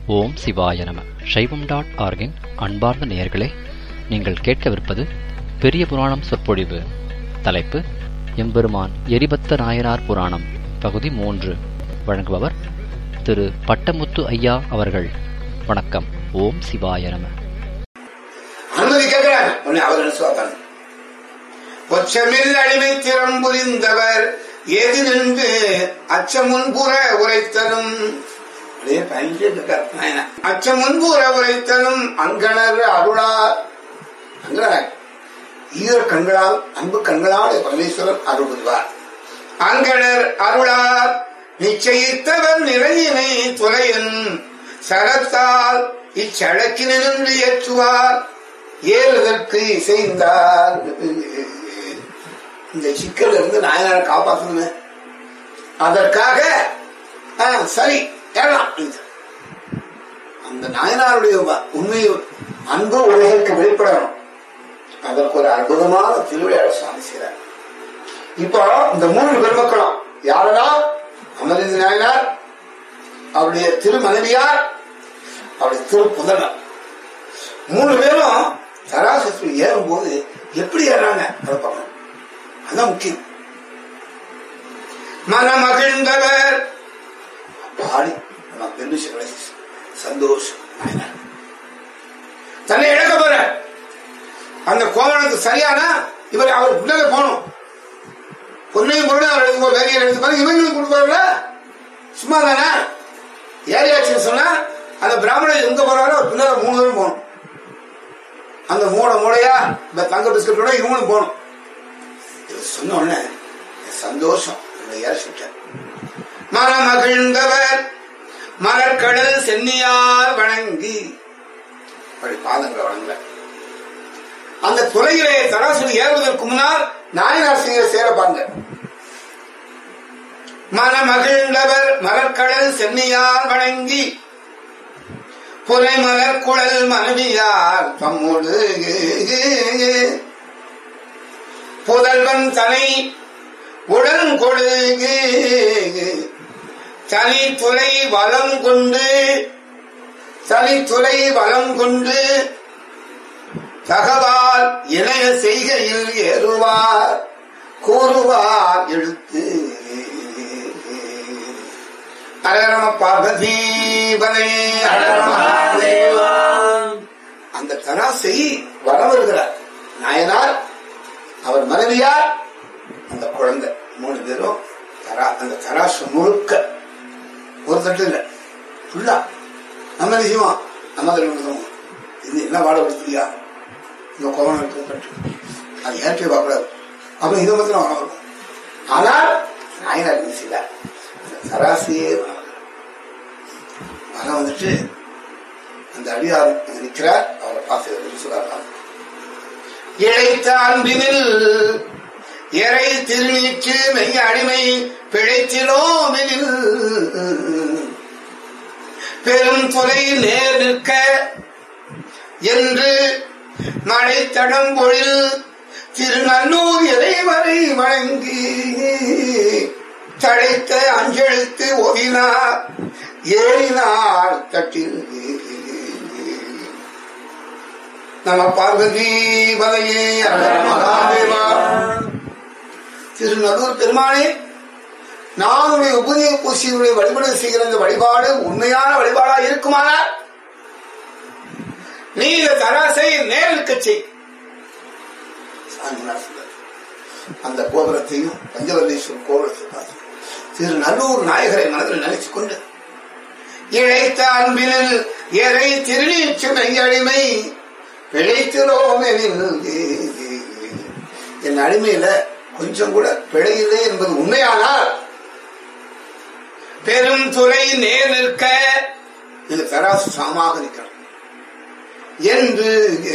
ஓம் சிவாய நம சைவம் டாட் ஆர்கின் அன்பார்ந்த நேயர்களே நீங்கள் கேட்கவிருப்பது பெரிய புராணம் சொற்பொழிவு தலைப்பு எம்பெருமான் எரிபத்த நாயனார் புராணம் பகுதி மூன்று வழங்குபவர் திரு பட்டமுத்து ஐயா அவர்கள் வணக்கம் ஓம் சிவாய நம அனுமதி கேட்கிறார் உடனே அவர் என்ன சொல்றாங்க ஒச்சமில் அடிமை திறம் புரிந்தவர் எது நின்று அச்சமுன்புற உரைத்தலும் அப்படியே பயந்து இருக்கார் நாயனா. அச்சமுன்புற உரைத்தலும் அங்கணர் அருளார் அங்கணர் ஈர கண்களால் அன்பு கண்களால் பரமேஸ்வரர் அருள் புரிவார் அங்கணர் அருளார் நிச்சயித்தவர் நிறையினை துறையன் சரத்தால் இச்சழக்கினின்று ஏற்றுவார் ஏறுதற்கு இசைந்தார் இந்த சிக்கல்ல இருந்து நாயனாரை காப்பாற்றணும் அதற்காக ஆ, சரி ஏறலாம் அந்த நாயனாருடைய வ- உண்மை அன்பு உலகிற்கு வெளிப்படணும் அதற்கு ஒரு அற்புதமான திருவிழா சுவாமி செய்கிறார் இப்போ இந்த மூன்று பெருமக்களும் யாரா அமரிந்த நாயனார் அவருடைய திருமனைவியார் அவருடைய திரு புதனர் மூணு பேரும் சராசரி ஏறும்போது எப்படி ஏறாங்க அதை பார்க்கணும் அதான் முக்கியம் மனமகிழ்ந்தவர் பாடி நம்ம பெருமிஷங்களை சந்தோஷம் நாயனார். தன்னை இழக்க போற அந்த கோவணத்துக்கு சரியானா இவர் அவர் பிள்ளைங்க போகணும் பொண்ணையும் பொருளும் அவர் எடுத்து வேலையை எடுத்து பாருங்க இவங்களும் கொடுப்பாருல சும்மா தானே ஏரியாச்சுன்னு சொன்னா அந்த பிராமணர் எங்க போறாரோ அவர் பின்னால மூணு பேரும் போகணும் அந்த மூட மூடையா இந்த தங்க பிஸ்கட்டோட இவங்களும் போகணும் இது சொன்ன உடனே எனக்கு சந்தோஷம் ஏற சொல்லிட்டார் மனமகிழ்ந்தவர் மலர்கடல் சென்னியார் வணங்கி அப்படி பாதங்களை வணங்கல அந்த துறையிலே சராசரி ஏறுவதற்கு முன்னால் நாயனார் செய்ய சேரப்பாங்க மனமகிழ்ந்தவர் மலர்கடல் சென்னியார் வணங்கி புலை மலர் குழல் மனைவியார் தம்மோடு புதல்வன் தனை உடன் கொடு தனி துளை வளம் கொண்டு தனி துளை வளம் கொண்டு தகவால் இணைய செய்கையில் ஏறுவார் கூறுவார் எழுத்து அரகரம பார்வதி பலே அந்த தராசை வர வருகிறார் நாயனார் அவர் மனைவியார் அந்த குழந்தை மூணு பேரும் தரா அந்த தராசு முழுக்க ஒரு தட்டு இல்லை ஃபுல்லா நம்ம என்ன செய்வோம் நம்ம தட்டு இது என்ன வாட கொடுத்துறியா இந்த கோவணம் எடுத்து தட்டு அது ஏற்கே பார்க்கக்கூடாது அப்ப இதை பத்தி வர வரும் ஆனால் நாயனார் என்ன செய்தார் அந்த தராசையே வர வர வந்துட்டு அந்த அடியார் அங்க நிற்கிறார் அவரை பார்த்து சொல்றாரு இழைத்த அன்பினில் இறை திருநீற்று மெய் அடிமை பிழைத்திலோமெனில் பெரும் துறை நேர் நிற்க என்று மழை தடம்பொழில் திருநல்லூர் இறைவரை வழங்கி தழைத்த அஞ்செழுத்து ஒவினார் ஏறினார் தட்டில் நம பார்வதி பதையே மகாதேவா திருநல்லூர் பெருமானே நான் உடைய உபரிய பூசியுடைய வழிபாடு செய்கிற இந்த வழிபாடு உண்மையான வழிபாடா இருக்குமானால் நீ இந்த தராசை நேருக்கு செய் சாமியார் சொல்றார். அந்த கோபுரத்தையும் பஞ்சவல்லீஸ்வரர் கோபுரத்தை பார்த்து திரு நல்லூர் நாயகரை மனதில் நினைத்துக் கொண்டு இழைத்த அன்பினில் எறை திருநீச்சு மெய்யடிமை பிழைத்திரோம் எனில் என் அடிமையில கொஞ்சம் கூட பிழையில்லை என்பது உண்மையானால் பெரும் துறை நேர் நிற்க இது தராசு சமமாக நிற்கணும் என்று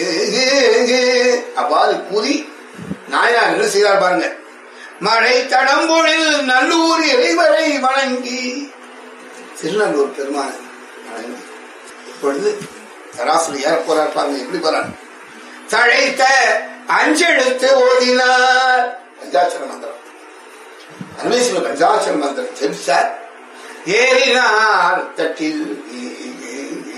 அவ்வாறு கூறி நாயனார் என்ன செய்தார் பாருங்க மழை தடம்பொழில் நல்லூர் இறைவரை வணங்கி திருநல்லூர் பெருமான வணங்கி இப்பொழுது தராசுல ஏற போறார் பாருங்க எப்படி போறார் தழைத்த அஞ்செழுத்து ஓதினார் பஞ்சாட்சர மந்திரம் பரமேஸ்வரன் பஞ்சாட்சர மந்திரம் ஜெபிச்சார் ஏறினார் தட்டில்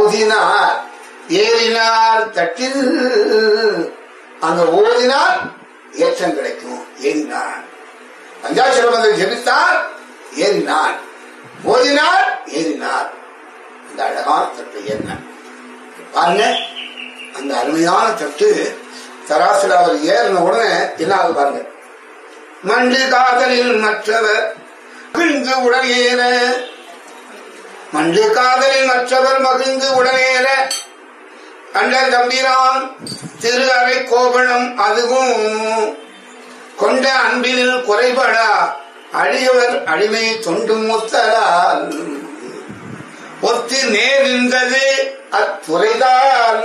ஓதினார் ஏறினார் தட்டில் அங்க ஓதினால் ஏற்றம் கிடைக்கும் ஏறினார் பஞ்சாட்சர மந்திரம் ஜெபித்தார் ஏறினார் ஓதினார் ஏறினார் அந்த அழகான தட்டு என்ன பாருங்க அந்த அருமையான தட்டு தராசுல அவர் ஏறின உடனே என்ன ஆகுது பாருங்க மண்டு காதலில் மற்றவர் மகிழ்ந்து உடனேற மண்டு காதலில் மற்றவர் மகிழ்ந்து உடனேற அண்டர் தம்பிரான் திரு அறை கோபணம் அதுவும் கொண்ட அன்பினில் குறைபடா அழியவர் அடிமை தொண்டு முத்தலால் ஒத்து நேர்ந்தது அத்துறைதான்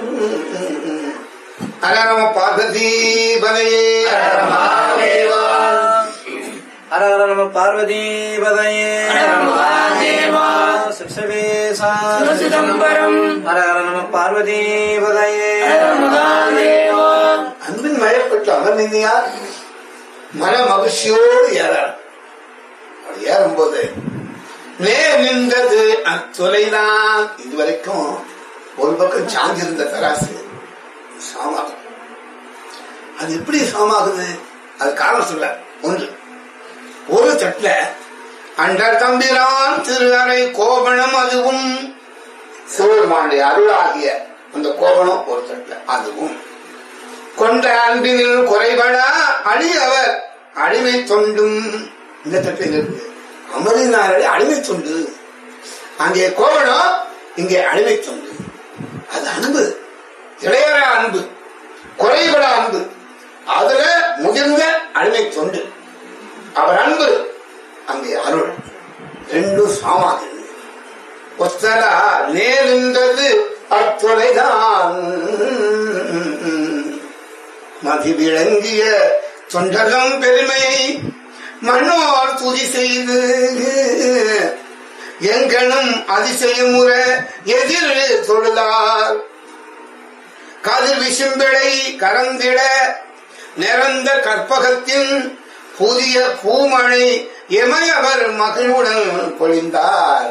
அரணம பார்வதி பதையே ஹர ஹர நம பார்வதி பதையே சிவசவேசா சிதம்பரம் ஹர ஹர நம பார்வதி பதையே அன்பின் மழைப்பட்டு அமர்ந்தியார் மன மகிழ்ச்சியோடு ஏறார் அவர் ஏறும்போது நேர் நின்றது அத்தொலைதான் இதுவரைக்கும் ஒரு பக்கம் சாஞ்சிருந்த தராசு சாமாகும் அது எப்படி சாமாகுது அது காரணம் சொல்ல ஒன்று ஒரு தட்டுல அண்டர் தம்பிரான் திரு அறை கோபணம் அதுவும் சிவபெருமானுடைய அருளாகிய அந்த கோபணம் ஒரு தட்டுல அதுவும் கொண்ட அன்பினில் குறைபடா அழியவர் அடிமை தொண்டும் இந்த தட்டில் இருக்கு அமரினாரடி அடிமை தொண்டு அங்கே கோவணம் இங்கே அடிமை தொண்டு அது அன்பு இளையற அன்பு குறைபட அன்பு அதுல முதிர்ந்த அடிமை தொண்டு அவர் அன்பு அங்கே அருள் ரெண்டும் சாமாது ஒத்தலா நேர்ந்தது அத்துறைதான் மதி விளங்கிய தொண்டகம் பெருமையை மன்னோர் துதி செய்து எங்கனும் அதிசயமுற எதிர் தொழுதார் கதிர் விசும்பிழை கரந்திட நிறந்த கற்பகத்தின் புதிய பூமழை எமையவர் மகிழ்வுடன் பொழிந்தார்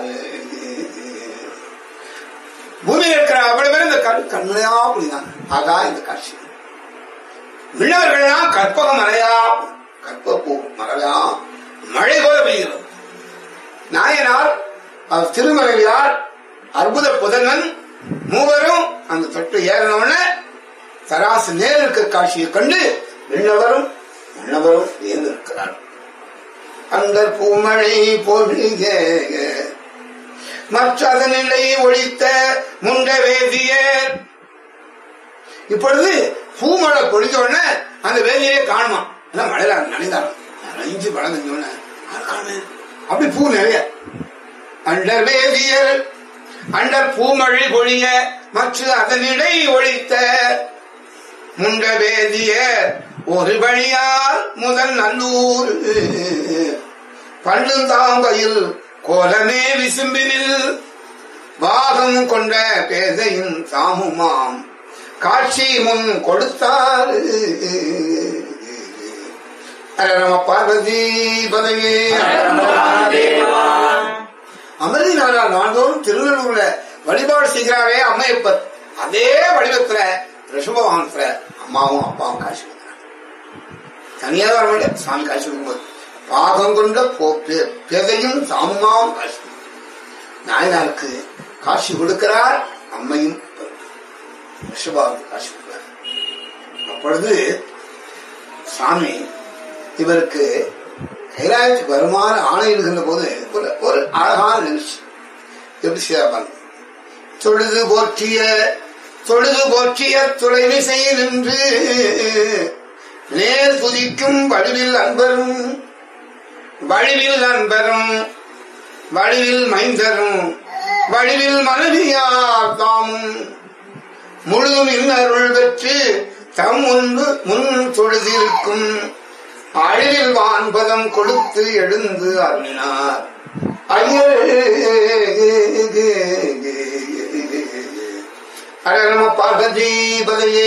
பூமியில் இருக்கிற அவ்வளவு பேர் இந்த கண் கண்மலையா புரிந்தாங்க அதான் இந்த காட்சி விண்ணவர்கள்லாம் கற்பக மலையா கற்ப பூ மலையா மழை போல பெய்கிறது நாயனார் அவர் திருமலையார் அற்புத புதல்வன் மூவரும் அந்த தொட்டு ஏறினவுடனே தராசு நேர் இருக்க காட்சியை கண்டு விண்ணவரும் மன்னவரும் வியந்திருக்கிறார் அந்த பூமழை பொழிக மற்ற அதனிலை ஒழித்த முண்ட வேதியர் இப்பொழுது பூமழை பொழிஞ்ச உடனே அந்த வேதியரே காணுமா எல்லாம் மழையில நனைந்தாங்க நனைஞ்சு வளர்ந்த உடனே அது காணு அப்படி பூ நிறைய அண்டர் வேதியர் அண்டர் பூமழை பொழிய மற்ற அதனிடை ஒழித்த முண்ட வேதியர் ஒரு வழியால் முதல் நல்லூர் பள்ளுந்தாம்பையில் கோலமே விசும்பினில் பாகம் கொண்ட பேதையின் சாமுமாம் காட்சி முன் கொடுத்தார் அர நம பார்வதி பதவே அமர்தி நாளால் நாள்தோறும் திருநெல்வேலியில வழிபாடு செய்கிறாரே அம்மையப்பர் அதே வடிவத்துல ரிஷப வாகனத்துல அம்மாவும் அப்பாவும் காட்சி கொடுக்கிறாங்க தனியா வர மாட்டேன் சாமி காட்சி கொடுக்கும்போது பாகம் கொண்ட போ- பே- பேதையும் சாமுமாவும் காட்சி கொடுக்கிறார். நாயனாருக்கு காட்சி கொடுக்கிறார் அம்மையும் ரிஷபாவுக்கு காட்சி கொடுக்கிறார் அப்பொழுது சாமி இவருக்கு கைலாயத்துக்கு வருமாறு ஆணையிடுகின்ற போது ஒரு ஒரு அழகான நிகழ்ச்சி எப்படி செய்யறாங்க தொழுது போற்றிய தொழுது போற்றிய துளைவிசை நின்று நேர் துதிக்கும் வடிவில் அன்பரும் வடிவில் அன்பரும் வடிவில் மைந்தரும் வடிவில் மனைவியார் தாமும் முழு மின்னருள் பெற்று தம் முன்பு முன் தொழுதிருக்கும் அழிவில் வான்பதம் கொடுத்து எழுந்து அருளினார் அர நம பார்வதி பதையே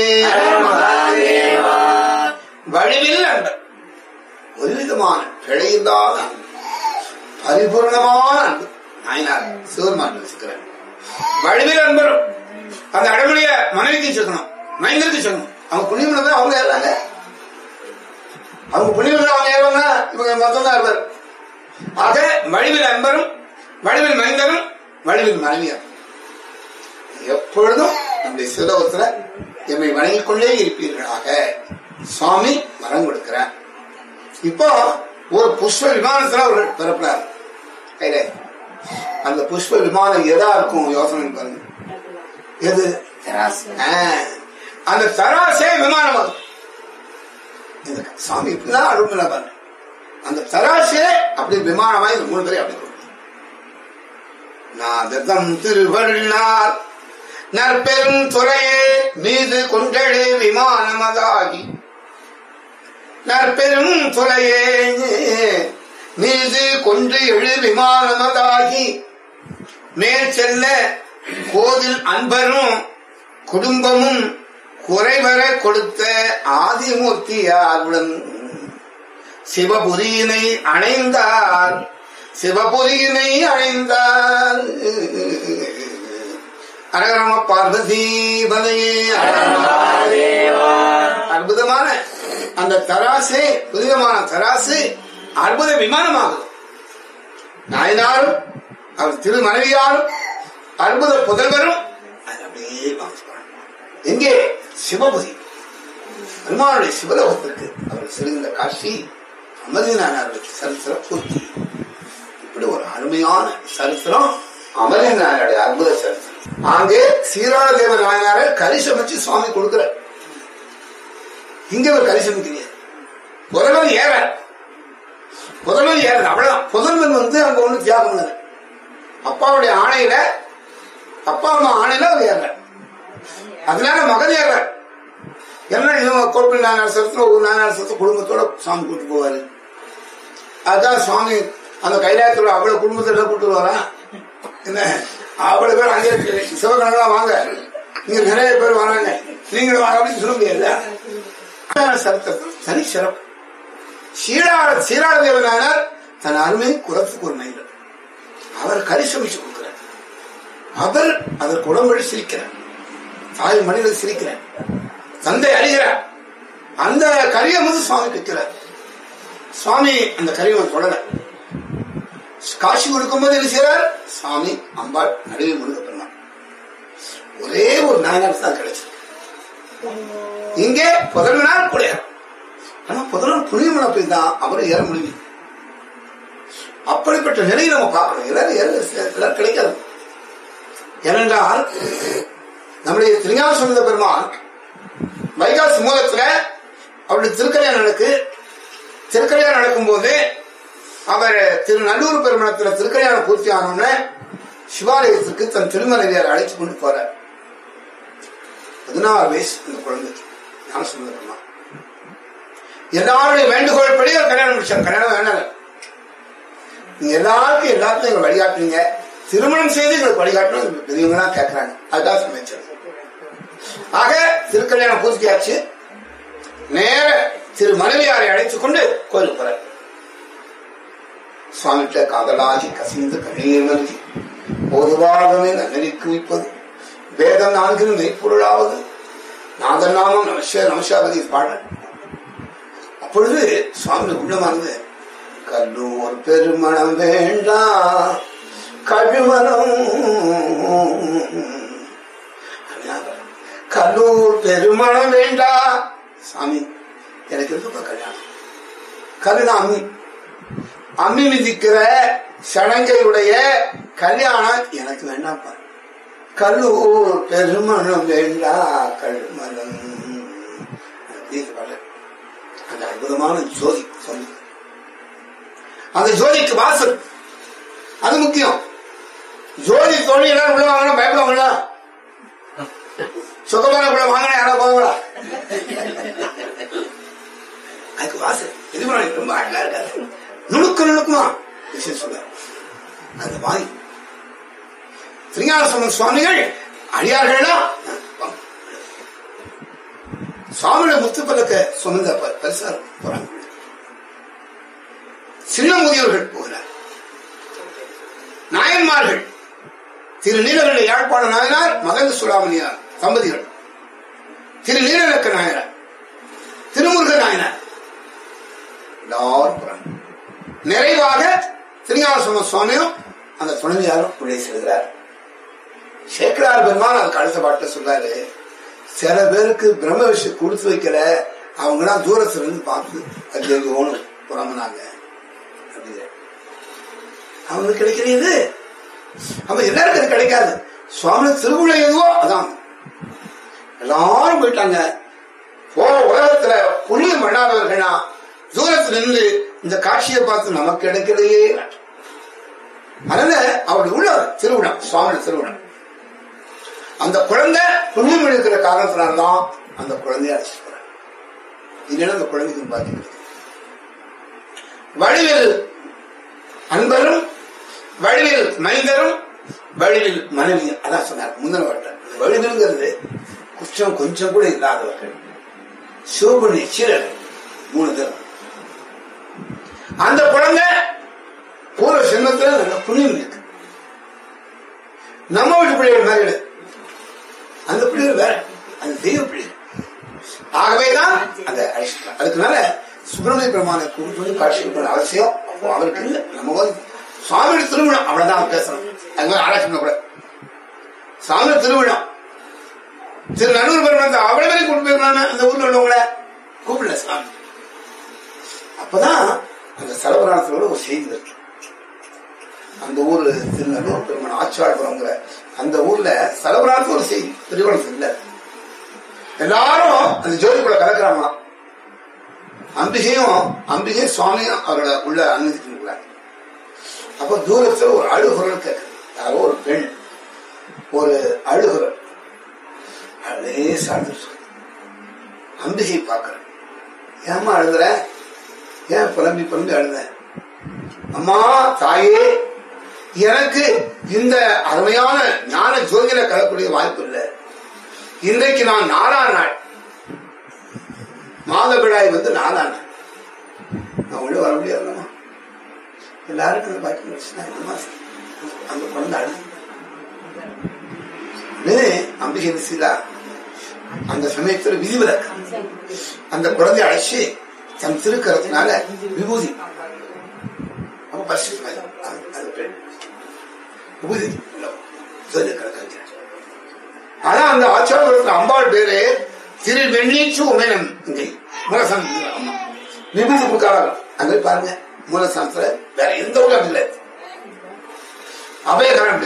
வடிவில் அன்பர் ஒரு விதமான பிழையில்லாத அன்பு பரிபூர்ணமான அன்பு நாயனார் சிவருமான் வச்சுக்கிறார் வடிவில் அன்பரும் அந்த அடமுடைய மனைவிக்கு சொல்லணும் மைந்தருக்கு சொல்லணும் அவங்க புண்ணியம் தான் அவங்க ஏறாங்க அவங்க புண்ணியம் அவங்க ஏறுவாங்க இவங்க மொத்தம் தான் இருப்பார் ஆக வடிவில் அன்பரும் வடிவில் மைந்தரும் வடிவில் மனைவியார் எப்பொழுதும் நம்முடைய சிவலோகத்துல எம்மை வணங்கிக் கொண்டே இருப்பீர்களாக சுவாமி வரம் கொடுக்கிறார் இப்போ ஒரு புஷ்ப விமானத்துல ஒரு பிறப்பினார் கையில அந்த புஷ்ப விமானம் எதா இருக்கும் யோசனை பாருங்க எது ஆ, அந்த தராசே விமானமாகும் இந்த சாமி இப்படிதான் அருமையில பாருங்க அந்த தராசே அப்படி விமானமாய் இந்த மூணு பேரையும் அப்படி கொடுக்கும் நாததம் திருவள்ளார் நற்பெரும் துறையே மீது கொண்டழு விமானமதாகி நற்பெரும் துறையே மீது கொண்டு எழு விமானமதாகி மேல் செல்ல கோதில் அன்பரும் குடும்பமும் குறைவர கொடுத்த ஆதிமூர்த்தியாருடன் சிவபுரியினை அணைந்தார் சிவபுரியினை அணைந்தார் அரகரம பார்வதி பதையே அற்புதமான அந்த தராசே புனிதமான தராசு அற்புத விமானமாகும் நாயனாரும் அவர் திரு மனைவியாரும் அற்புத புதல்வரும் அது அப்படியே வாங்கிச்சு போறாங்க. எங்கே சிவபுரி பெருமானுடைய சிவலோகத்திற்கு அவர் செல்கின்ற காட்சி அமர்நாயனாருக்கு சரித்திரம் பூர்த்தி இப்படி ஒரு அருமையான சரித்திரம் அமரநாயனுடைய அற்புத சரித்திரம் அங்கே சீராதேவ நாயனாரை கரி சமைச்சு சுவாமி கொடுக்கிறார் இங்க ஒரு கரி சமைக்கிறீங்க புதல்வன் ஏற புதல்வன் ஏற அவ்வளவுதான் புதல்வன் வந்து அங்க ஒண்ணு தியாகம் பண்ணது அப்பாவுடைய ஆணையில அப்பா அம்மா ஆணையில அவர் ஏற அதனால மகன் ஏற என்ன இவன் கோப்பில் நாயனார் சரத்துல ஒரு நாயனார் சரத்து குடும்பத்தோட சாமி கூட்டு போவாரு அதுதான் சுவாமி அந்த கைலாயத்தோட அவ்வளவு குடும்பத்தோட கூட்டு வரா என்ன அவ்வளவு பேர் அங்கே இருக்கு சிவகணங்களாம் வாங்க இங்க நிறைய பேர் வராங்க நீங்களும் வாங்க அப்படின்னு சொல்ல முடியாது சரத்தம் தனி சிறப்பு சீராள சீராள தேவனானார் தன் அருமை குலத்துக்கு ஒரு மைந்தர் அவர் கரிசமிச்சு கொடுக்கிறார் அவர் அதற்கு உடம்படி சிரிக்கிறார் தாய் மனிதர் சிரிக்கிறார் தந்தை அறிகிறார் அந்த கரியை வந்து சுவாமி வைக்கிறார் சுவாமி அந்த கரியை தொடர காட்சி கொடுக்கும்போது என்ன செய்யறார் சுவாமி அம்பாள் நடுவே முழுக்க பெருமாள் ஒரே ஒரு நாயனார் தான் கிடைச்சது இங்கே புதல்வனார் குடையார் ஆனா புதல்வன் புனியமன போய் தான் அவரை ஏற முடியும் அப்படிப்பட்ட நிலையை நம்ம பார்க்கணும் எல்லாரும் ஏற எல்லாரும் கிடைக்காது ஏனென்றால் நம்முடைய திருஞான சுமந்த பெருமான் வைகாசி மூலத்துல அவருடைய திருக்கல்யாணம் நடக்கு திருக்கல்யாணம் நடக்கும்போது அவர் திரு நல்லூர் பெருமணத்துல திருக்கல்யாணம் பூர்த்தி ஆனோன்னு சிவாலயத்திற்கு தன் திருமலைவியார் அழைத்து கொண்டு போறார் பதினாறு வயசு இந்த குழந்தை ஞானசுந்தர பெருமான் எல்லாருடைய வேண்டுகோள் படி அவர் கல்யாணம் முடிச்சார் கல்யாணம் வேணால நீங்க எல்லாருக்கும் எல்லாத்தையும் எங்க வழிகாட்டுறீங்க திருமணம் செய்து எங்களுக்கு வழிகாட்டணும் பெரியவங்க தான் கேட்கறாங்க அதுதான் சமைச்சர் ஆக திருக்கல்யாணம் பூர்த்தியாச்சு நேர திரு மனைவியாரை அழைத்துக் கொண்டு கோயிலுக்கு போறார் சுவாமிகிட்ட காதலாகி கசிந்து கண்ணீர் நல்கி பொதுவாகவே நன்னறி குவிப்பது வேதம் நான்கிலும் மெய்ப்பொருளாவது நாதன் நாமம் நமச நமசாபதி பாட அப்பொழுது சுவாமி உள்ளமானது கல்லூர் பெருமணம் வேண்டாம் கழுமணம் கல்லூர் பெருமணம் வேண்டாம் சாமி எனக்கு இருக்கப்ப கல்யாணம் கருணா அம்மி அம்மி மிதிக்கிற சடங்கையுடைய கல்யாணம் எனக்கு வேண்டாம்ப்பா கல்லூர் பெருமணம் வேண்டா கல்மணம் அப்படின்னு பாரு. அந்த அற்புதமான ஜோதி சொல்லு அந்த ஜோதிக்கு வாசல் அது முக்கியம் ஜோதி தோழி எல்லாரும் உள்ள வாங்கினா பயப்படுவாங்களா சுகமான கூட வாங்கினா யாரோ போவாங்களா அதுக்கு வாசல் இது பண்ண ரொம்ப அழகா இருக்காது நுணுக்க நுணுக்குமா விஷயம் சொல்ல அந்த வாய் திருஞான சுவாமிகள் அடியார்களா சுவாமியோட முத்து பல்லக்க சுமந்த ப- பெருசா போறாங்க சின்ன முதியவர்கள் போகிறார் நாயன்மார்கள் திருநீலகண்ட யாழ்ப்பாண நாயனார் மகந்த சுடாமணியார் தம்பதிகள் திருநீலக்க நாயனார் திருமுருக நாயனார் எல்லாரும் போறாங்க நிறைவாக திருஞான சுவாமியும் அந்த துணைவியாரும் உள்ளே செல்கிறார் சேக்கரார் பெருமான் அதுக்கு அடுத்த பாட்டில் சொல்றாரு சில பேருக்கு பிரம்ம விஷயம் கொடுத்து வைக்கல அவங்களாம் தூரத்துல இருந்து பார்த்து அது ஓணும் புறம்புனாங்க அப்படிங்கிற அவங்களுக்கு கிடைக்கிறது அவன் எல்லாருக்கும் அது கிடைக்காது சுவாமி திருவிழா எதுவோ அதான் எல்லாரும் போயிட்டாங்க போ உலகத்துல புண்ணியம் பண்ணாதவர்களா தூரத்துல நின்று இந்த காட்சியை பார்த்து நமக்கு கிடைக்கிறதே அதனால அவருடைய உள்ள திருவிழா சுவாமி திருவிழா அந்த குழந்தை புண்ணியம் எடுக்கிற காரணத்தினால்தான் அந்த குழந்தைய அழைச்சிட்டு போறாங்க இல்லைன்னா அந்த குழந்தைக்கு பாக்கியம் கிடைக்கும் வழிவில் அன்பரும் வழிவில் மைந்தரும் வழிவில் மனைவியும் அதான் சொன்னார் முந்தின வாட்டம் வழிவில்ங்கிறது குற்றம் கொஞ்சம் கூட இல்லாதவர்கள் சிவபுணி சீரர்கள் மூணு பேரும் அந்த குழந்தை பூர்வ சின்னத்துல நல்ல புண்ணியம் இருக்கு நம்ம வீட்டு பிள்ளைகள் மாதிரி இல்லை. அந்த பிள்ளைகள் வேற அந்த தெய்வ பிள்ளைகள் ஆகவேதான் அந்த அழிச்சிட்டார் அதுக்குனால சுப்பிரமணிய பெருமானை கூப்பிட்டு காட்சி கொடுக்கணும் அவசியம் அப்போ அவருக்கு இல்லை நம்ம வந்து சுவாமி திருவிழா அவ்வளவுதான் பேசணும் அது மாதிரி ஆராய்ச்சி பண்ண கூட சாமி திருவிழா திரு நடுவர் பெருமாள் அவ்வளவு பேரையும் கூப்பிட்டு போயிருந்தாங்க அந்த ஊர்ல உள்ளவங்கள கூப்பிடல சாமி அப்பதான் அந்த சரபராணத்தோட ஒரு செய்தி இருக்கு அந்த ஊரு திருநெல்வேலி பெருமாள் ஆச்சாரபுரங்கிற அந்த ஊர்ல சரபராணத்து ஒரு செய்தி திருவண்ணம் இல்ல எல்லாரும் அந்த ஜோதிக்குள்ள கலக்குறாங்களாம் அம்பிகையும் அம்பிகை சுவாமியும் அவரோட உள்ள அனுமதிக்கிறாங்க அப்ப தூரத்துல ஒரு அழுகுரல் கேட்குது யாரோ ஒரு பெண் ஒரு அழுகுரல் அதே சார்ந்து அம்பிகை பார்க்கிறேன் ஏமா அழுதுற ஏன் புலம்பி புலம்பி அழுத அம்மா தாயே எனக்கு இந்த அருமையான ஞான ஜோதியில கலக்கூடிய வாய்ப்பு இல்லை இன்றைக்கு நான் நாலாம் நாள் மாதவிடாய் வந்து நாலாம் நாள் நான் உள்ள வர முடியாதுமா எல்லாருக்கும் அந்த பாக்கி வச்சுனா என்னமா அந்த குழந்தை அழுது அம்பிகை விசிலா அந்த சமயத்துல விதிவிலக்கு அந்த குழந்தை அழைச்சி தன் திருக்கரத்தினால விபூதி அப்ப பசி அது பெண் விபூதி சொல்லி கிடக்கிறார் ஆனா அந்த ஆச்சாரத்துல அம்பாள் பேரு திரு வெண்ணீச்சு உமேனம் இங்கே மூலசாமி அம்மா விபூதி கொடுக்காத அங்க போய் பாருங்க மூலசானத்துல வேற எந்த ஊரும் இல்லை அபயகரம்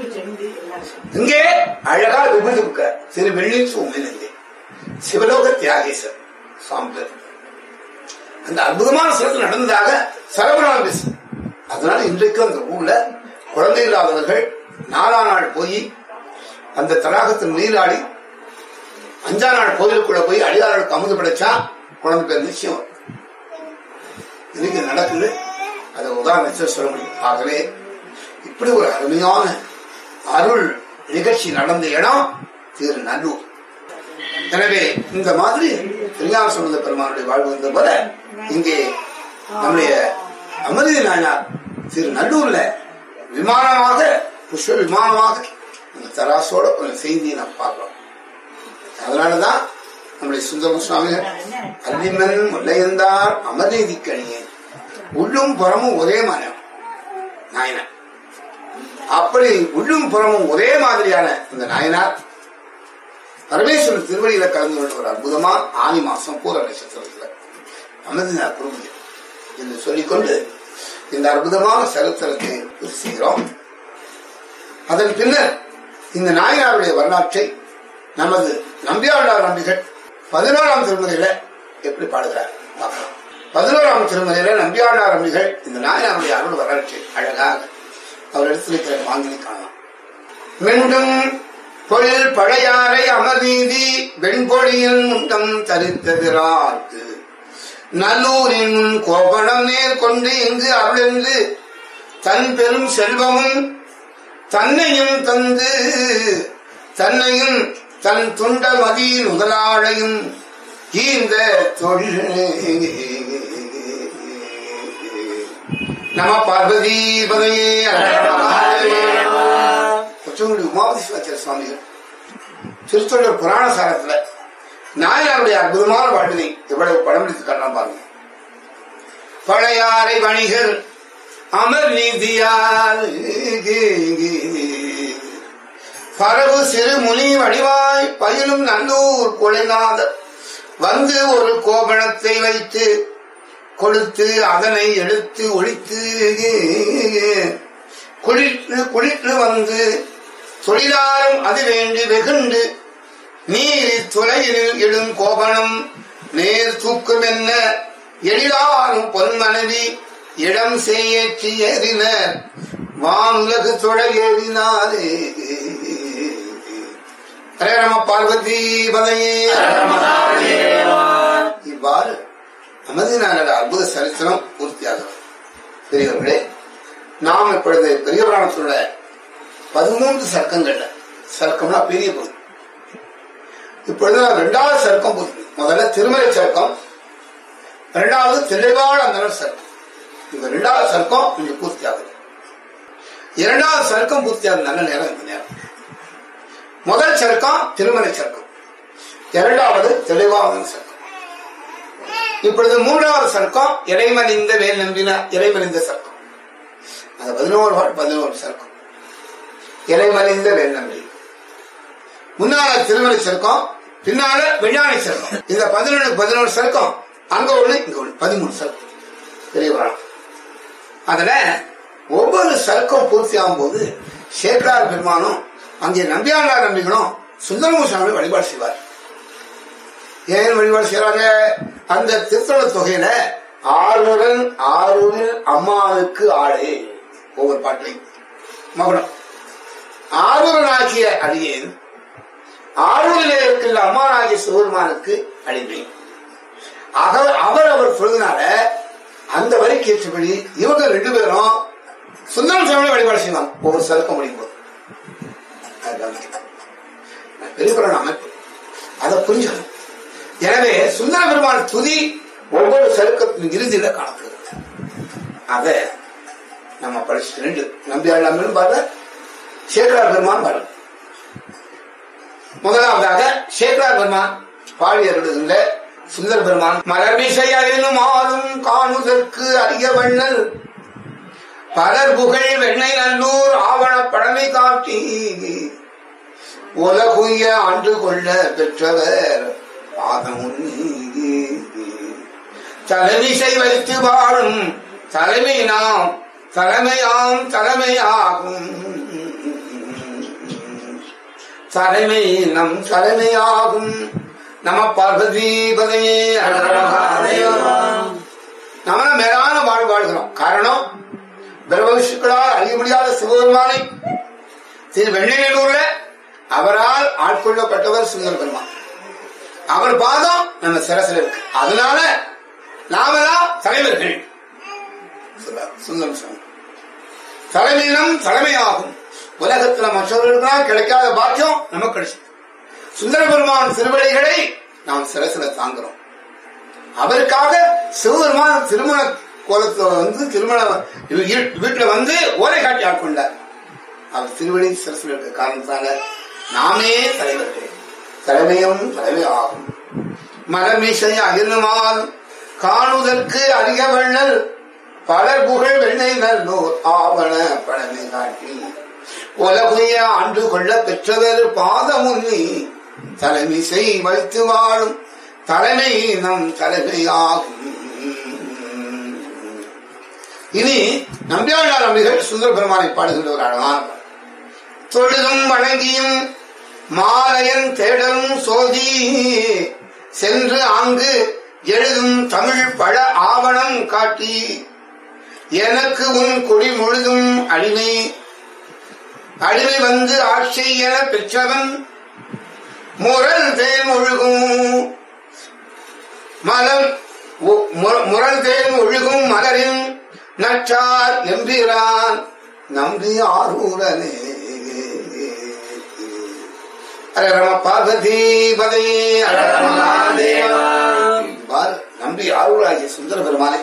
இங்கே அழகா விபூதி கொடுக்க திரு வெண்ணீச்சு உமேன் இங்கே சிவலோக தியாகேசர் சுவாமி பேர் அந்த அற்புதமான சிலத்தில் நடந்ததாக சரவணாம் பேசு அதனால இன்றைக்கு அந்த ஊர்ல குழந்தை இல்லாதவர்கள் நாலா நாள் போய் அந்த தடாகத்தில் நீராடி அஞ்சா நாள் கோவிலுக்குள்ள போய் அடியார்களுக்கு அமுது படைச்சா குழந்தை பேர் நிச்சயம் வரும். இன்னைக்கு இது நடக்குது அதை உதாரணத்தை சொல்ல முடியும் ஆகவே இப்படி ஒரு அருமையான அருள் நிகழ்ச்சி நடந்த இடம் திரு நல்லூர் எனவே இந்த மாதிரி திருஞான சம்பந்த பெருமானுடைய வாழ்வு இருந்த போல இங்கே நம்முடைய அமதி நாயனார் திரு நல்லூர்ல விமானமாக புஷ்ப விமானமாக அந்த தராசோட ஒரு செய்தியை நாம் பார்க்கிறோம் அதனாலதான் நம்முடைய சுந்தர சுவாமிகள் அருளிமன் முல்லையந்தார் அமர்நீதி கணியே உள்ளும் புறமும் ஒரே மனம் நாயனார் அப்படி உள்ளும் புறமும் ஒரே மாதிரியான இந்த நாயனார் பரமேஸ்வரர் திருவடியில கலந்து கொண்ட ஒரு அற்புதமா ஆனி மாசம் பூர நட்சத்திரத்துல அமர்ந்தினார் குருபதி என்று சொல்லிக்கொண்டு இந்த அற்புதமான சரித்திரத்தை பூர்த்தி செய்கிறோம் அதன் பின்னர் இந்த நாயனாருடைய வரலாற்றை நமது நம்பியாளர் நம்பிகள் பதினோராம் திருமுறையில எப்படி பாடுகிறார் பார்க்கலாம் பதினோராம் திருமுறையில நம்பியாளர் நம்பிகள் இந்த நாயனாருடைய அருள் வரலாற்றை அழகாக அவர் எடுத்துரைக்கிற வாங்கி காணலாம் மீண்டும் பொழில் பழையாறை அமர்நீதி வெண்பொழியில் முண்டம் தரித்ததிரார்க்கு நல்லூரின் முன் கோபணம் நேர் கொண்டு இங்கு அருளென்று தன் பெரும் செல்வமும் தன்னையும் தந்து தன்னையும் தன் துண்ட மதியின் முதலாளையும் ஈந்த தொழில் நம பார்வதி பதையே திருச்செங்குடி உமாவதி சிவாச்சாரிய சுவாமிகள் திருத்தொண்டர் புராண சாரத்துல நாயனாருடைய அற்புதமான வாழ்வினை எவ்வளவு படம் எடுத்து காட்டலாம் பாருங்க பழையாறை வணிகர் அமர் நீதியால் பரவு சிறு முனி வடிவாய் பயிலும் நல்லூர் கொலைநாதர் வந்து ஒரு கோபணத்தை வைத்து கொடுத்து அதனை எடுத்து ஒழித்து குளித்து குளித்து வந்து தொழிலாரும் அது வேண்டி வெகுண்டு நீர் துளையில் இடும் கோபணம் நேர் தூக்கும் என்ன எழிலாரும் பொன்மனைவி இடம் செய்யற்றி ஏறினர் வானுலகு தொழ ஏறினாரே ஹரே நம பார்வதி பதையே இவ்வாறு அமதினாரோட அற்புத சரித்திரம் பூர்த்தியாகும் பெரியவர்களே நாம் இப்பொழுது பெரிய புராணத்துள்ள பதிமூன்று சர்க்கங்கள்ல சர்க்கம்னா பெரிய பொருள் இப்பொழுது நான் இரண்டாவது சர்க்கம் பூர்த்தி முதல்ல திருமலை சர்க்கம் இரண்டாவது தெளிவான அந்தனர் சர்க்கம் இந்த இரண்டாவது சர்க்கம் இங்க பூர்த்தி ஆகுது இரண்டாவது சர்க்கம் பூர்த்தி ஆகுது நல்ல நேரம் இந்த நேரம் முதல் சர்க்கம் திருமலை சர்க்கம் இரண்டாவது தெளிவான சர்க்கம் இப்பொழுது மூன்றாவது சர்க்கம் இறைமலிந்த வேல் நம்பின இறைமலிந்த சர்க்கம் அது பதினோரு வாட் பதினோரு சர்க்கம் இறைமலிந்த வேல் நம்பி முன்னால திருமலை சர்க்கம் பின்னால விஞ்ஞானி சர்க்கம் இந்த பதினொன்று பதினோரு சர்க்கம் அங்க ஒண்ணு இங்க ஒண்ணு பதிமூணு சர்க்கம் பெரிய புராணம் அதுல ஒவ்வொரு சர்க்கம் பூர்த்தி ஆகும் போது சேக்கரார் பெருமானும் அங்கே நம்பியாண்டார் நம்பிகளும் சுந்தரமூசாமி வழிபாடு செய்வார் ஏன் வழிபாடு செய்யறாங்க அந்த திருத்தொழ தொகையில ஆறுடன் ஆறுவில் அம்மாவுக்கு ஆளே ஒவ்வொரு பாட்டிலையும் மகுடம் ஆரூரனாகிய அடியேன் ஆரூரிலே இருக்கின்ற அம்மானாகிய சிவருமானுக்கு அடிமை அவர் அவர் அவர் சொல்றதுனால அந்த வரிக்கு ஏற்றபடி இவங்க ரெண்டு பேரும் சுந்தரம் சாமி வழிபாடு செய்வாங்க ஒவ்வொரு சறுக்க முடியும் போது பெரிய புராண அமைப்பு அதை புரிஞ்சுக்கணும் எனவே சுந்தர பெருமான் துதி ஒவ்வொரு சருக்கத்தின் இறுதியில காணப்படுகிறது அத நம்ம படிச்சு ரெண்டு நம்பியாள் நம்மளும் பார்த்த சேகரார் பெருமான் பாடல் முதலாவதாக சேகரார் பெருமான் பாடியருடுகின்ற சுந்தர பெருமான் மலர்மிசை அறினும் ஆளும் காணுதற்கு அரிய வண்ணல் பலர் புகழ் வெண்ணெய் நல்லூர் ஆவண பழமை காட்டி உலகுய ஆண்டு கொள்ள பெற்றவர் பாதமுன்னி தலைவிசை வைத்து வாழும் தலைமை நாம் தலைமையாம் தலைமையாகும் தலைமை நம் தலைமையாகும் நம பார்வதீபதையே நம்ம மேலான வாழ் வாழ்கிறோம் காரணம் பிரம்மவிஷ்ணுக்களால் அறிய முடியாத சிவபெருமானை திரு வெண்ணையலூர்ல அவரால் ஆட்கொள்ளப்பட்டவர் சுந்தர பெருமான் அவர் பாதம் நம்ம சிரசில் இருக்கு அதனால நாமெல்லாம் தலைவர்கள் சொல்றார் சுந்தரம் சுவாமி தலைமையினம் தலைமையாகும் உலகத்துல மற்றவர்களுக்கெல்லாம் கிடைக்காத பாக்கியம் நமக்கு கிடைச்சு சுந்தர பெருமான் திருவடிகளை நாம் சிரசில தாங்குறோம் அவருக்காக சிவபெருமான் திருமண கோலத்துல வந்து திருமண வீட்டுல வந்து ஓலை காட்டி ஆட்கொண்டார் அவர் திருவடி சிரசில் இருக்க காரணத்தால நாமே தலைவர்கள் தலைமையும் தலைமை ஆகும் மரமிசை அகிர்ந்தமால் காணுதற்கு அறிய வண்ணல் பலர் புகழ் வெண்ணெய் நல்லோர் ஆவண பழமை காட்டி உலகுய ஆண்டு கொள்ள பெற்றவர் பாதமுன்னி தலைமிசை வைத்து வாழும் தலைமை நம் தலைமையாகும் இனி நம்பியாண்டார் நம்பிகள் சுந்தர பெருமானை பாடுகின்ற ஒரு அழகான பாடல். தொழுதும் வணங்கியும் மாலையன் தேடலும் சோதி சென்று அங்கு எழுதும் தமிழ் பழ ஆவணம் காட்டி எனக்கு உன் கொடி முழுதும் அடிமை அடிமை வந்து ஆட்சி என பெற்றவன் முரல் தேன் ஒழுகும் மலம் உ- மு- முரல் தேன் ஒழுகும் மலரின் நற்றார் எம்பிரான் நம்பி ஆரூரனே ஹரே ரம பார்வதி பதே ஹர ரம மகாதேவா. இவ்வாறு நம்பி ஆரூராகிய சுந்தர பெருமானை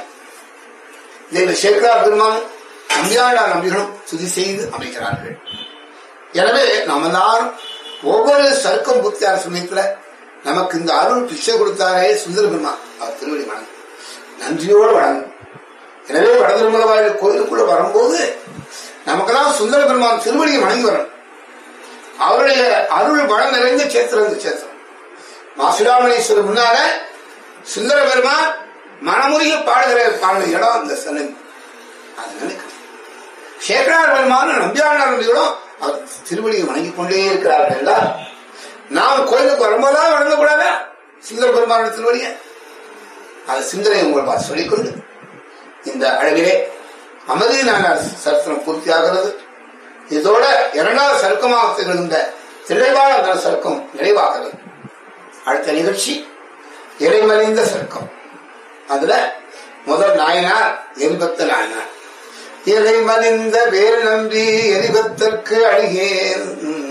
தெய்வ சேகரா பெருமான் நம்பியாண்டா நம்பிகளும் துதி செய்து அமைக்கிறார்கள் எனவே நம்ம எல்லாரும் ஒவ்வொரு சர்க்கம் புத்தியார சமயத்துல நமக்கு இந்த அருள் பிச்சை கொடுத்தாரே சுந்தர பெருமான் அவர் திருவடி வணங்கும் நன்றியோடு வணங்கும் எனவே வடதிருமலவாயில் கோயிலுக்குள்ள வரும்போது நமக்கெல்லாம் சுந்தர பெருமான் திருவடியை வணங்கி வரணும் அவருடைய அருள் வளம் நிறைந்த சேத்திரம் இந்த சேத்திரம் மாசுராமணீஸ்வரர் முன்னால சுந்தர பெருமான் மனமுருகி பாடுகிற பாடுற இடம் அந்த சன்னதி அது நினைக்கணும் சேகரார் பெருமான நம்பியாளர் நம்பிகளும் அவர் திருவடியை வணங்கிக் கொண்டே இருக்கிறார்கள் எல்லாரும் நாம் கோயிலுக்கு வரும்போதா வணங்கக்கூடாதா சுந்தர பெருமான திருவடியை அது சிந்தனை உங்கள் பார்த்து சொல்லிக்கொண்டு இந்த அழகிலே அமதி நானார் சரித்திரம் பூர்த்தியாகிறது இதோட இரண்டாவது சருக்கமாக திகழ்ந்த திரைவாள சருக்கம் நிறைவாகிறது அடுத்த நிகழ்ச்சி இறைமறிந்த சருக்கம் அதுல முதல் நாயனார் எரிபத்த நாயனார் இறைமறிந்த வேல் நம்பி எரிபத்திற்கு அழுகேன்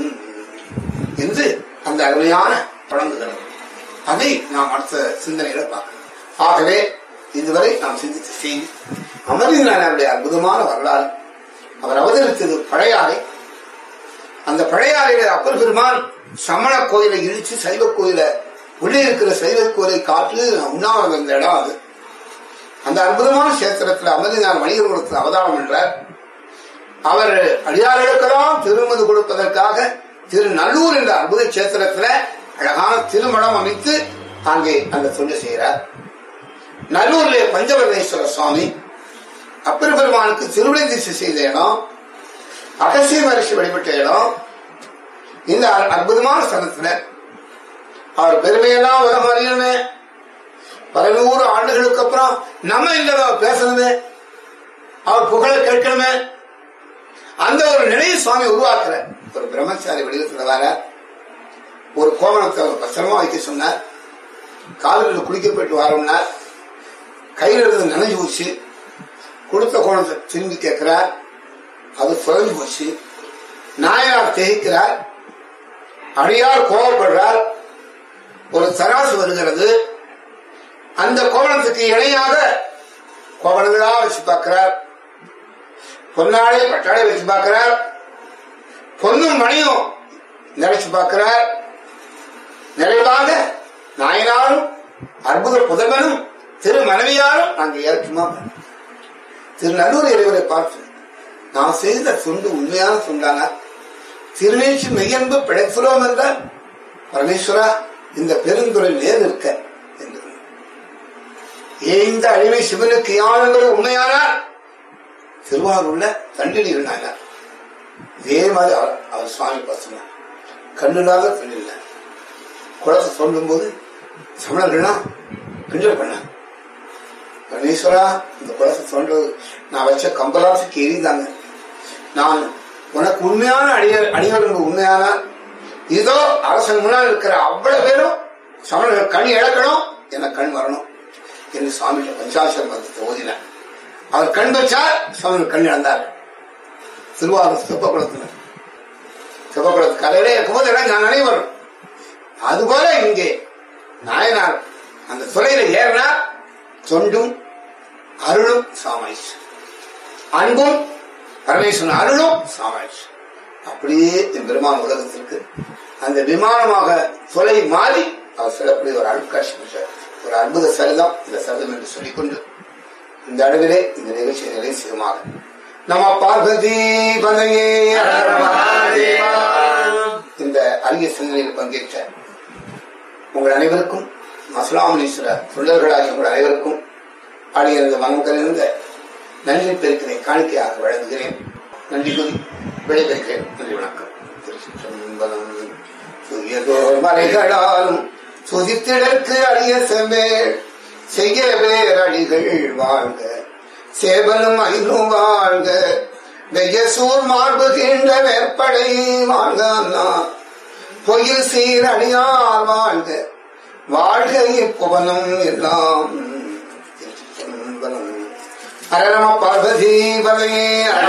என்று அந்த அருமையான தொடங்குகிறது அதை நாம் அடுத்த சிந்தனையில பார்க்கலாம் ஆகவே இதுவரை நாம் சிந்தித்த செய்தி அமர்ந்தனாருடைய அற்புதமான வரலாறு அவர் அவதரித்தது பழையாறை அந்த பழையாறையில அப்பர் பெருமான் சமண கோயிலை இடிச்சு சைவ கோயில உள்ளே இருக்கிற சைவ கோயிலை காட்டு உண்ணாவிரதம் இருந்த இடம் அது அந்த அற்புதமான கஷேத்திரத்தில் அமர்ந்தினார் வணிகர் கொடுத்த அவதாரம் என்றார் அவர் அடியார்களுக்கெல்லாம் திருமது கொடுப்பதற்காக திரு நல்லூர் என்ற அற்புத கஷேத்திரத்துல அழகான திருமணம் அமைத்து அங்கே அந்த தொண்டு செய்கிறார் நல்லூர்ல பஞ்சவர்ணேஸ்வர சுவாமி அப்பர் பெருமானுக்கு திருவிழை திசை செய்த இடம் அகசிய மரிசி வழிபட்ட இடம் இந்த அற்- அற்புதமான ஸ்தலத்துல அவர் பெருமையெல்லாம் உலகம் அறியணுமே பல நூறு ஆண்டுகளுக்கு அப்புறம் நம்ம இந்த பேசணுமே அவர் புகழை கேட்கணுமே அந்த ஒரு நிலையை சுவாமி உருவாக்குற ஒரு பிரம்மச்சாரி வடிவத்தில் வர ஒரு கோவணத்தை அவர் பத்திரமா வைக்க சொன்னார் கால்களில் குளிக்க போயிட்டு வரோம்னார் கையில் இருந்து நனைஞ்சு போச்சு கொடுத்த கோணத்தை திரும்பி கேட்கிறார் அது குறைஞ்சு போச்சு நாயனார் திகைக்கிறார் அடியார் கோபப்படுறார் ஒரு தராசு வருகிறது அந்த கோவணத்துக்கு இணையாக கோவணங்களா வச்சு பார்க்கிறார் பொன்னாடை பட்டாடை வச்சு பார்க்கிறார் பொன்னும் மணியும் நிறைச்சு பார்க்கிறார் நிறைவாக நாயனாரும் அற்புத புதல்வனும் திரு மனைவியாரும் நாங்க ஏற்குமா திரு நல்லூர் இறைவரை பார்த்து நாம் செய்த துண்டு உண்மையான துண்டானா திருநீச்சு மெய்யன்பு பிழைப்புறோம் என்றால் பரமேஸ்வரா இந்த பெருந்துறை நேர் இருக்க என்று இந்த அடிமை சிவனுக்கு யார் என்பது உண்மையானார் திருவாரூர்ல தண்டில் இருந்தாங்க இதே மாதிரி அவர் அவர் சுவாமி பசங்க கண்ணுலாத தண்டில் குளத்தை சொல்லும் போது சமணர்கள்லாம் கிண்டல் பண்ணாங்க பரமேஸ்வரா இந்த குளத்தை தோன்றது நான் வச்ச கம்பலாசுக்கு எரிந்தாங்க நான் உனக்கு உண்மையான அடியர் அடியவர்கள் உண்மையான இதோ அரசன் முன்னால் இருக்கிற அவ்வளவு பேரும் சமணர்கள் கண் இழக்கணும் எனக்கு கண் வரணும் என்று சுவாமிகிட்ட பஞ்சாசர் மதத்தை ஓதினார் அவர் கண் வச்சார் சுவாமி கண் இழந்தார் திருவாரூர் சிவகுளத்துல சிவகுளத்து கரையிலே இருக்கும்போது எல்லாம் நான் அனைவரும் அதுபோல இங்கே நாயனார் அந்த துறையில ஏறினார் தொண்டும் அருளும் சாமாயிச்சு அன்பும் பரமேஸ்வரன் அருளும் சாமாயிச்சு அப்படியே என் பெருமான் உலகத்திற்கு அந்த விமானமாக தொலை மாறி அவர் செல்லக்கூடிய ஒரு அருட்காட்சி பெற்ற ஒரு அற்புத சரிதம் இந்த சரிதம் என்று சொல்லிக்கொண்டு இந்த அளவிலே இந்த நிகழ்ச்சியை நிலை செய்யுமாக நம்ம பார்வதி பதையே இந்த அரிய சிந்தனையில் பங்கேற்ற உங்கள் அனைவருக்கும் அஸ்லாமனீஸ்வர தொண்டர்களாகிய உங்கள் அனைவருக்கும் ஆடியிருந்த மனங்களிருந்த நன்றி பெருக்கினை காணிக்கையாக வழங்குகிறேன் நன்றி கூறி விடைபெறுகிறேன் நன்றி வணக்கம் திருச்சிற்றம்பலம் சுயதோர் மலைகளாலும் சுதித்திடற்கு அரிய செம்மேள் செய்ய பேரடிகள் வாழ்க சேவலும் ஐநூ வாழ்க வெய்யசூர் மார்பு கீண்ட வேற்படை வாழ்க அண்ணா பொயில் சீர் அடியார் வாழ்க வாழ்க இப்புவனம் எல்லாம் திருச்சிற்றம்பலம். ஹர நம பார்வதி பதையே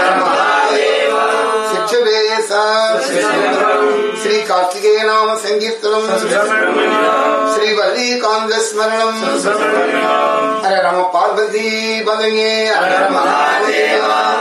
சிற்றவேச ஸ்ரீ கார்த்திகேய நாம சங்கீர்த்தனம் ஸ்ரீ வல்லி காந்த ஸ்மரணம் ஹர நம பார்வதி பதையே ஹர நம